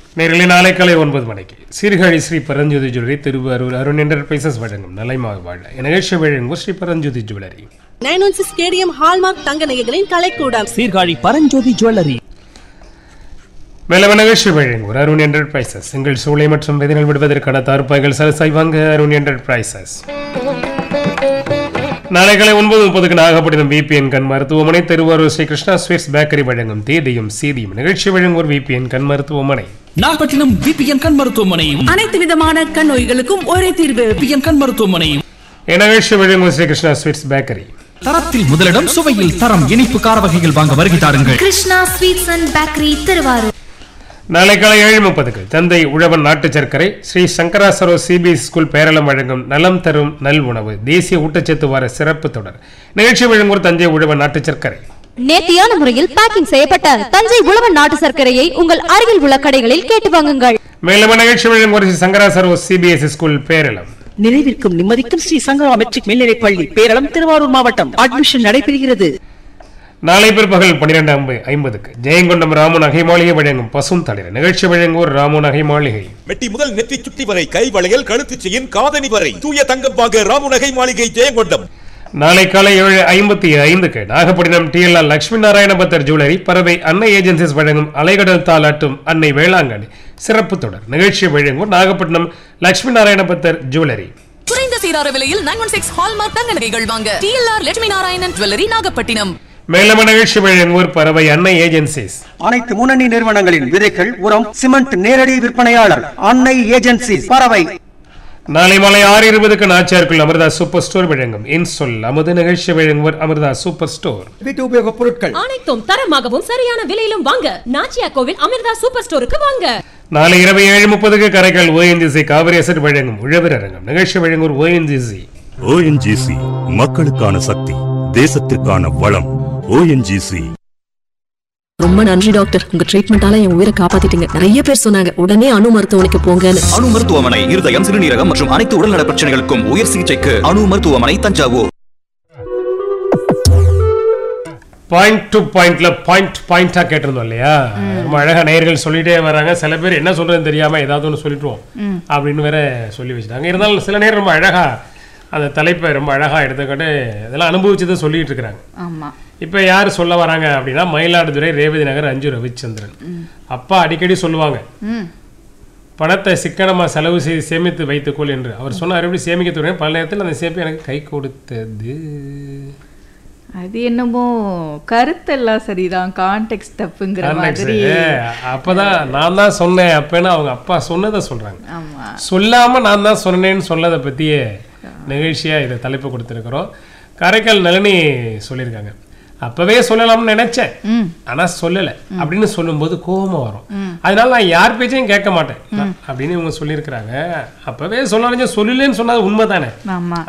நேரில் நாளை காலை ஒன்பது மணிக்கு சீர்காழி ஸ்ரீ பரஞ்சோதி ஜுவல்லரி திருவாரூர் அருண் என்டர்பிரைசஸ் வழங்கும் நலைமாக வாழ நிகழ்ச்சி வழங்கும் Sri Paranjothi jewellery nine one six KDM hallmark தங்க நகைகளின் கலைக்கூடம் சீர்காழி பரஞ்சோதி ஜுவல்லரி மேலவ நிகழ்ச்சி வழங்கும் அருண் என்டர்பிரைசஸ் உங்கள் சூளை மற்றும் விதைகள் விடுவதற்கான தார்ப்பாய்கள் சலசாய் வாங்க அருண் என்டர்பிரைசஸ் நாளை காலை ஒன்பது முப்பதுக்கு நாகப்பட்டினம் விபிஎன் கண் மருத்துவமனை திருவாரூர் ஸ்ரீ கிருஷ்ணா ஸ்வீட்ஸ் பேக்கரி வழங்கும் தேதியும் சீதியும் நிகழ்ச்சி வழங்குவோர் விபிஎன் கண் மருத்துவமனை நாகப்பட்டினம் விபிஎன் கண் மருத்துவமனையும் அனைத்து விதமான கண் நோய்களுக்கும் ஒரே தீர்வு விபிஎன் கண் மருத்துவமனையும் நிகழ்ச்சி வழங்குவோர் ஸ்ரீ கிருஷ்ணா ஸ்வீட்ஸ் பேக்கரி தரத்தில் முதலிடம் சுவையில் தரம் இனிப்பு கார வகைகள் வாங்க வருகை தாருங்கள் Krishna sweets and bakery Thiruvarur நாளை காலை ஏழு முப்பதுக்கு தந்தை உழவன் நாட்டு சர்க்கரை ஸ்ரீ சங்கராசரோ சிபிஎஸ் ஸ்கூல் பேரளம் வழங்கும் நலம் தரும் நல் உணவு தேசிய ஊட்டச்சத்து வார சிறப்பு தொடர் நிகழ்ச்சி வழங்குவோர் தஞ்சை உழவன் நாட்டு சர்க்கரை நேர்த்தியான முறையில் பேக்கிங் செய்யப்பட்ட தஞ்சை உழவன் நாட்டு சர்க்கரையை உங்கள் அருகில் உள்ள கடைகளில் கேட்டு வாங்குங்கள் மேலும் நிகழ்ச்சி வழங்குவோர் ஸ்ரீ சங்கராசரோ சிபிஎஸ் ஸ்கூல் பேரளம் நிறைவிற்கும் நிம்மதிக்கும் ஸ்ரீ சங்கரா மெட்ரிக் மேல்நிலைப் பள்ளி பேரளம் திருவாரூர் மாவட்டம் அட்மிஷன் நடைபெறுகிறது நாளை பிற்பகல் பன்னிரெண்டு ஐம்பது ஐம்பதுக்கு ஜெயங்கொண்டம் ராமு நகை மாளிகை வழங்கும் பசும் தளிர் நிகழ்ச்சி வழங்குவோர் ராமு நகை மாளிகை மெட்டி முதல் நெற்றி சுட்டி வரை கை வளையல் கழுத்து செயின் காதணி வரை தூய தங்கம் வாங்க ராமுநகை மாளிகை ஜெயங்கொண்டம் நாளை காலை ஏழு ஐம்பத்தி ஐந்துக்கு நாகப்பட்டினம் டிஎல்ஆர் லட்சுமி நாராயண பத்தர் ஜுவல்லரி பறவை அன்னை ஏஜென்சிஸ் வழங்கும் அலைகடல் தாலாட்டும் அன்னை வேளாங்கண்ணி சிறப்பு தொடர் நிகழ்ச்சி வழங்குவோர் நாகப்பட்டினம் லட்சுமி நாராயண பத்தர் ஜுவல்லரி குறைந்த சீரார விலையில் நைன் ஒன் சிக்ஸ் ஹால்மார்க் தங்க நகைகள் வாங்க டிஎல்ஆர் லட்சுமி நாராயணன் ஜுவல்லரி நாகப்பட்டினம் மேலும் நிகழ்ச்சி வழங்குவோர் பறவை அன்னை ஏஜென்சிஸ் அனைத்து முன்னணி நிறுவனங்களின் விதைகள் உரம் சிமெண்ட் நேரடி விற்பனையாளர் அன்னை ஏஜென்சி பறவை நாளை மாலை ஆறு இருபதுக்கு நாச்சியாருக்குள் அமிர்தா சூப்பர் ஸ்டோர் வழங்கும் இன்சொல் அமுது நிகழ்ச்சி வழங்குவோர் அமிர்தா சூப்பர் ஸ்டோர் வீட்டு உபயோகப் பொருட்கள் அனைத்தும் தரமாகவும் சரியான விலையிலும் வாங்க நாச்சியா கோவில் அமிர்தா சூப்பர் ஸ்டோருக்கு வாங்க நாளை இரவு ஏழு முப்பதுக்கு கரைக்கால் ஓஎன்ஜிசி காவிரி அசட் வழங்கும் உழவர் அரங்கம் நிகழ்ச்சி வழங்குவோர் ஓஎன்ஜிசி ஓஎன்ஜிசி மக்களுக்கான சக்தி தேசத்திற்கான வளம் ஓஎன்ஜிசி ரொம்ப நன்றி டாக்டர் உங்க ட்ரீட்மெண்டால என் உயிரை காப்பாத்திட்டீங்க நிறைய பேர் சொன்னாங்க உடனே அணு மருத்துவமனைக்கு போங்கன்னு அணு மருத்துவமனை இருதயம் சிறுநீரகம் மற்றும் அனைத்து உடல்நல பிரச்சனைகளுக்கும் உயர் சிகிச்சைக்கு அணு மருத்துவமனை தஞ்சாவூர் பாயிண்ட் டு பாயிண்ட்ல பாயிண்ட் பாயிண்டா கேட்டிருந்தோம் இல்லையா ரொம்ப அழகா நேயர்கள் சொல்லிட்டே வராங்க சில பேர் என்ன சொல்றதுன்னு தெரியாம ஏதாவது ஒன்று சொல்லிட்டுவோம் அப்படின்னு வேற சொல்லி வச்சுட்டாங்க இருந்தாலும் சில நேரம் ரொம்ப அழகா அந்த தலைப்பை ரொம்ப அழகா எடுத்துக்கிட்டு இதெல்லாம் அனுபவிச்சதை சொல்லிட்டு இருக்கிறாங்க ஆமா இப்போ யார் சொல்ல வராங்க அப்படின்னா மயிலாடுதுறை ரேவதி நகர் அஞ்சு ரவிச்சந்திரன் அப்பா அடிக்கடி சொல்லுவாங்க பணத்தை சிக்கனமா செலவு செய்து சேமித்து வைத்துக்கொள் என்று அவர் சொன்னார் எப்படி சேமிக்க தொடங்க பல நேரத்தில் அந்த சேமிப்பு எனக்கு கை கொடுத்தது அது என்னமோ கருத்தெல்லாம் சரிதான் கான்டெக்ட் தப்புங்கிற Context. மாதிரி அப்பதான் நான் தான் சொன்னேன் அப்பன்னு அவங்க அப்பா சொன்னதை சொல்றாங்க ஆமா சொல்லாம நான் தான் சொன்னேன்னு சொன்னதை பத்தியே நிகழ்ச்சியா இதை தலைப்பு கொடுத்துருக்குறோம் காரைக்கால் நளினி சொல்லியிருக்காங்க அப்பவே சொல்லலாம்னு நினைச்சேன் ஆனா சொல்லல அப்படின்னு சொல்லும்போது கோபமா வரும் அதனால நான் யார் பேச்சையும் கேட்க மாட்டேன் அப்படின்னு இவங்க சொல்லியிருக்கிறாங்க அப்பவே சொல்லாலும் சொல்லலன்னு சொன்னது உண்மைதானே ஆமா